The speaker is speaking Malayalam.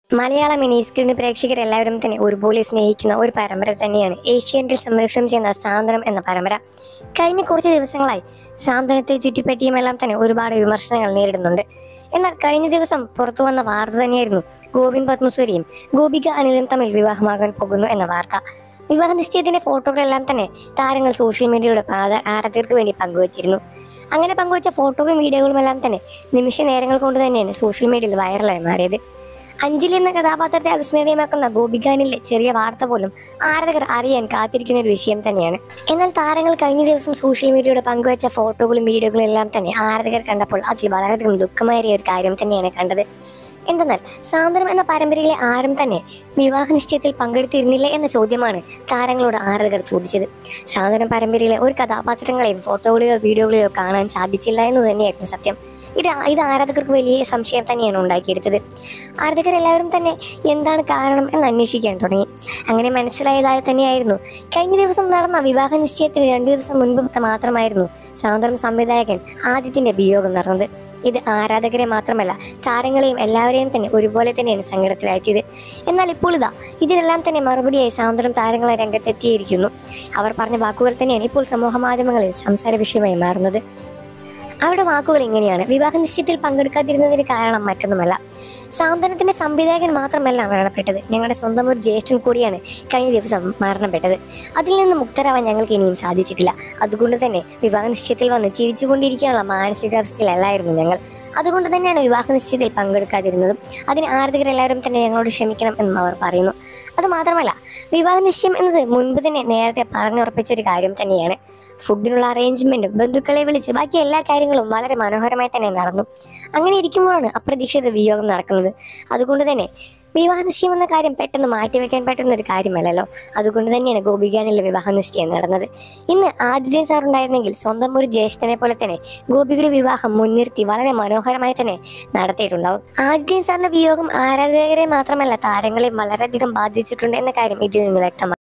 മലയാള മിനി സ്ക്രീൻ പ്രേക്ഷകർ എല്ലാവരും തന്നെ ഒരുപോലെ സ്നേഹിക്കുന്ന ഒരു പരമ്പര തന്നെയാണ് ഏഷ്യാനെറ്റിൽ സംരക്ഷണം ചെയ്യുന്ന സാന്ത്വനം എന്ന പരമ്പര കഴിഞ്ഞ കുറച്ച് ദിവസങ്ങളായി സാന്ത്വനത്തെ ചുറ്റിപ്പറ്റിയുമെല്ലാം തന്നെ ഒരുപാട് വിമർശനങ്ങൾ നേരിടുന്നുണ്ട് എന്നാൽ കഴിഞ്ഞ ദിവസം പുറത്തു വന്ന വാർത്ത തന്നെയായിരുന്നു ഗോവിന്ദ് പത്മസൂരിയും ഗോപിക അനിലും തമ്മിൽ വിവാഹമാകാൻ പോകുന്നു എന്ന വാർത്ത വിവാഹ നിശ്ചയത്തിന്റെ ഫോട്ടോകളെല്ലാം തന്നെ താരങ്ങൾ സോഷ്യൽ മീഡിയയുടെ ആരാ- ആരാധകർക്ക് വേണ്ടി പങ്കുവച്ചിരുന്നു അങ്ങനെ പങ്കുവച്ച ഫോട്ടോകളും വീഡിയോകളും എല്ലാം തന്നെ നിമിഷ നേരങ്ങൾ കൊണ്ട് തന്നെയാണ് സോഷ്യൽ മീഡിയയിൽ വൈറലായി മാറിയത് അഞ്ജലി എന്ന കഥാപാത്രത്തെ അവിസ്മരണീയമാക്കുന്ന ഗോപികാനിലെ ചെറിയ വാർത്ത പോലും ആരാധകർ അറിയാൻ കാത്തിരിക്കുന്ന ഒരു വിഷയം തന്നെയാണ് എന്നാൽ താരങ്ങൾ കഴിഞ്ഞ ദിവസം സോഷ്യൽ മീഡിയയുടെ പങ്കുവച്ച ഫോട്ടോകളും വീഡിയോകളും എല്ലാം തന്നെ ആരാധകർ കണ്ടപ്പോൾ അതിൽ വളരെയധികം ദുഃഖമേറിയ ഒരു കാര്യം തന്നെയാണ് കണ്ടത് എന്തെന്നാൽ സാന്ത്വനം എന്ന പരമ്പരയിലെ ആരും തന്നെ വിവാഹ നിശ്ചയത്തിൽ പങ്കെടുത്തിരുന്നില്ല എന്ന ചോദ്യമാണ് താരങ്ങളോട് ആരാധകർ ചോദിച്ചത് സാന്ത്വനം പരമ്പരയിലെ ഒരു കഥാപാത്രങ്ങളെയും ഫോട്ടോകളിലോ വീഡിയോകളിലോ കാണാൻ സാധിച്ചില്ല എന്ന് തന്നെയായിരുന്നു സത്യം ഇത് ആ- ഇത് ആരാധകർക്ക് വലിയ സംശയം തന്നെയാണ് ഉണ്ടാക്കിയെടുത്തത് ആരാധകർ എല്ലാവരും തന്നെ എന്താണ് കാരണം എന്ന് അന്വേഷിക്കാൻ തുടങ്ങി അങ്ങനെ മനസ്സിലായതായി തന്നെയായിരുന്നു കഴിഞ്ഞ ദിവസം നടന്ന വിവാഹ നിശ്ചയത്തിന് രണ്ടു ദിവസം മുൻപ് മാത്രമായിരുന്നു സാന്ത്വനം സംവിധായകൻ ആദിത്യന്റെ വിയോഗം നടന്നത് ഇത് ആരാധകരെ മാത്രമല്ല താരങ്ങളെയും എല്ലാവരെയും തന്നെ ഒരുപോലെ തന്നെയാണ് സങ്കടത്തിലാക്കിയത് എന്നാൽ ഇപ്പോൾ ഇതാ ഇതിനെല്ലാം തന്നെ മറുപടിയായി സാന്ത്വനം താരങ്ങളെ രംഗത്തെത്തിയിരിക്കുന്നു അവർ പറഞ്ഞ വാക്കുകൾ തന്നെയാണ് ഇപ്പോൾ സമൂഹ മാധ്യമങ്ങളിൽ സംസാര വിഷയമായി മാറുന്നത് അവരുടെ വാക്കുകൾ ഇങ്ങനെയാണ് വിവാഹ നിശ്ചയത്തിൽ പങ്കെടുക്കാതിരുന്നതിന് കാരണം മറ്റൊന്നുമല്ല സാന്ത്വനത്തിന്റെ സംവിധായകൻ മാത്രമല്ല മരണപ്പെട്ടത് ഞങ്ങളുടെ സ്വന്തം ഒരു ജ്യേഷ്ഠൻ കൂടിയാണ് കഴിഞ്ഞ ദിവസം മരണപ്പെട്ടത് അതിൽ നിന്ന് മുക്തരാവാൻ ഞങ്ങൾക്ക് ഇനിയും സാധിച്ചിട്ടില്ല അതുകൊണ്ട് തന്നെ വിവാഹ നിശ്ചയത്തിൽ വന്ന് ചിരിച്ചുകൊണ്ടിരിക്കാനുള്ള മാനസികാവസ്ഥയിലല്ലായിരുന്നു ഞങ്ങൾ അതുകൊണ്ട് തന്നെയാണ് വിവാഹ നിശ്ചയത്തിൽ പങ്കെടുക്കാതിരുന്നതും അതിന് ആരാധകരെല്ലാവരും തന്നെ ഞങ്ങളോട് ക്ഷമിക്കണം എന്നും അവർ പറയുന്നു അതുമാത്രമല്ല വിവാഹ നിശ്ചയം എന്നത് മുൻപ് തന്നെ നേരത്തെ പറഞ്ഞുറപ്പിച്ച ഒരു കാര്യം തന്നെയാണ് ഫുഡിനുള്ള അറേഞ്ച്മെന്റും ബന്ധുക്കളെ വിളിച്ച് ബാക്കി എല്ലാ കാര്യങ്ങളും വളരെ മനോഹരമായി തന്നെ നടന്നു അങ്ങനെ ഇരിക്കുമ്പോഴാണ് അപ്രതീക്ഷിത വിയോഗം നടക്കുന്നത് അതുകൊണ്ട് തന്നെ വിവാഹ നിശ്ചയം എന്ന കാര്യം പെട്ടെന്ന് മാറ്റിവെക്കാൻ പറ്റുന്ന ഒരു കാര്യമല്ലല്ലോ അതുകൊണ്ട് തന്നെയാണ് ഗോപികാനിലെ വിവാഹ നിശ്ചയം നടന്നത് ഇന്ന് ആദിത്യൻ സാർ ഉണ്ടായിരുന്നെങ്കിൽ സ്വന്തം ഒരു ജ്യേഷ്ഠനെ പോലെ തന്നെ ഗോപികയുടെ വിവാഹം മുൻനിർത്തി വളരെ മനോഹരമായി തന്നെ നടത്തിയിട്ടുണ്ടാവും ആദിത്യൻ സാറിന്റെ വിയോഗം ആരാധകരെ മാത്രമല്ല താരങ്ങളെ വളരെയധികം ബാധിച്ചിട്ടുണ്ട് എന്ന കാര്യം ഇതിൽ നിന്ന് വ്യക്തമാണ്